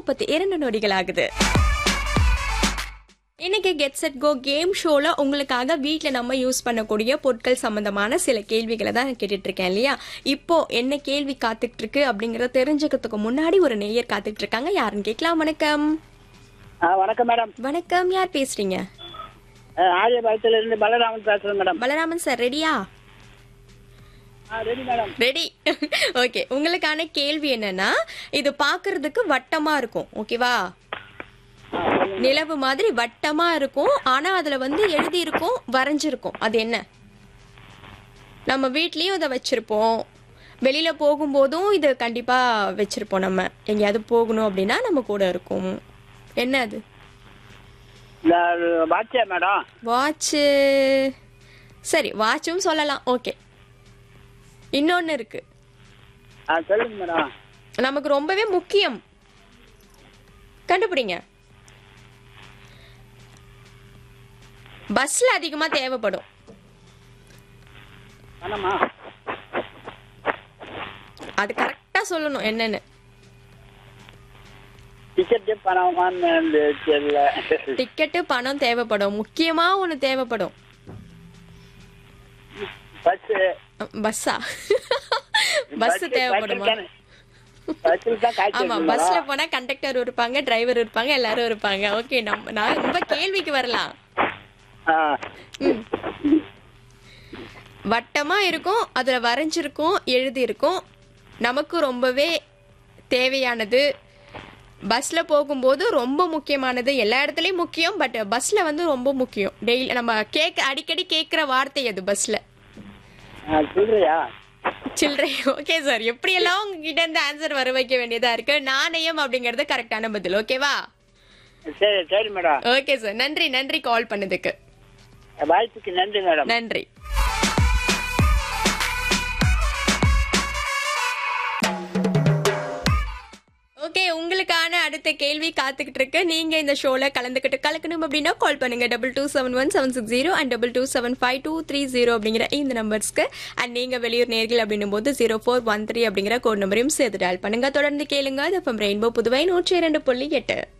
முப்பத்தி இரண்டு நொடிகள் ஆகுது இன்னைக்கு கெட் செட் கோ கேம் ஷோல உங்களுக்காக வீட்ல நம்ம யூஸ் பண்ணக்கூடிய பொருட்கள் சம்பந்தமான சில கேள்விகளை தான் நான் கேட்டுட்டு இருக்கேன் இல்லையா இப்போ என்ன கேள்வி காத்துட்டு இருக்கு அப்படிங்கறத தெரிஞ்சுக்கிறதுக்கு முன்னாடி ஒரு நேயர் காத்துட்டு இருக்காங்க யாருன்னு கேட்கலாம் வணக்கம் ஆ வணக்கம் மேடம் வணக்கம் யார் பேசுறீங்க ஆரியபாளையத்துல இருந்து பலராமன் பேசுறேன் மேடம் பலராமன் சார் ரெடியா ஆ ரெடி மேடம் ரெடி ஓகே உங்களுக்கான கேள்வி என்னன்னா இது பார்க்கிறதுக்கு வட்டமா இருக்கும் ஓகேவா நிலவு மாதிரி வட்டமா இருக்கும் ஆனா அதுல வந்து எழுதி இருக்கும் வரைஞ்சிருக்கும் அது என்ன நம்ம வீட்லயும் இதை வச்சிருப்போம் வெளியில போகும்போதும் இது கண்டிப்பா வச்சிருப்போம் நம்ம எங்கேயாவது போகணும் அப்படின்னா நம்ம கூட இருக்கும் என்ன அது இந்த வாட்சியா மேடம் வாட்சு சரி வாட்சும் சொல்லலாம் ஓகே இன்னொன்னு இருக்கு ஆ சொல்லுங்க மேடம் நமக்கு ரொம்பவே முக்கியம் கண்டுபிடிங்க பஸ்ல அதிகமா தேவைப்படும் பணமா அது கரெக்டா சொல்லணும் என்னன்னு டிக்கெட் பணமான்னு தெரியல டிக்கெட்டு பணம் தேவைப்படும் முக்கியமா ஒண்ணு தேவைப்படும் பஸ் அஹ், பஸ்ஸா பஸ் தேவைப்படுமா பஸ்ஸில் தான் காய்ச்சி ஆமா பஸ்ல போனா கண்டக்டர் இருப்பாங்க டிரைவர் இருப்பாங்க எல்லாரும் இருப்பாங்க ஓகே நம்ம நான் ரொம்ப கேள்விக்கு வரலாம் ஆ ம். வட்டமா இருக்கும் அதுல வரைஞ்சிருக்கும் எழுதி இருக்கும் நமக்கு ரொம்பவே தேவையானது பஸ்ல போகும்போது ரொம்ப முக்கியமானது எல்லா இடத்துலயும் முக்கியம் பட் பஸ்ல வந்து ரொம்ப முக்கியம் டெய்லி நம்ம கேட்க அடிக்கடி கேட்குற வார்த்தை அது பஸ்ல ஆ, சொல்றியா சில்லறை ஓகே சார் எப்படியெல்லாம் உங்ககிட்ட இருந்து ஆன்சர் வர வைக்க வேண்டியதா இருக்கு நாணயம் அப்படிங்கறது கரெக்டான பதில் ஓகேவா சரி சரி மேடம் ஓகே சார் நன்றி நன்றி கால் பண்ணதுக்கு வாய்ப்புக்கு நன்றி மேடம் நன்றி ஓகே உங்களுக்கான அடுத்த கேள்வி காத்துக்கிட்டு இருக்கு நீங்க இந்த ஷோல கலந்துக்கிட்டு கலக்கணும் அப்படின்னா கால் பண்ணுங்க double two seven one seven six zero and double two seven five two three zero அப்படிங்கிற இந்த நம்பர்ஸ்க்கு அண்ட் நீங்க வெளியூர் நேர்கள் அப்படின்னும் போது ஜீரோ ஃபோர் ஒன் த்ரீ அப்படிங்கிற கோட் நம்பரையும் சேர்த்து டயல் பண்ணுங்க தொடர்ந்து கேளுங்க அது ரெயின்போ புதுவை நூற்றி இரண்டு புள்ளி எட்டு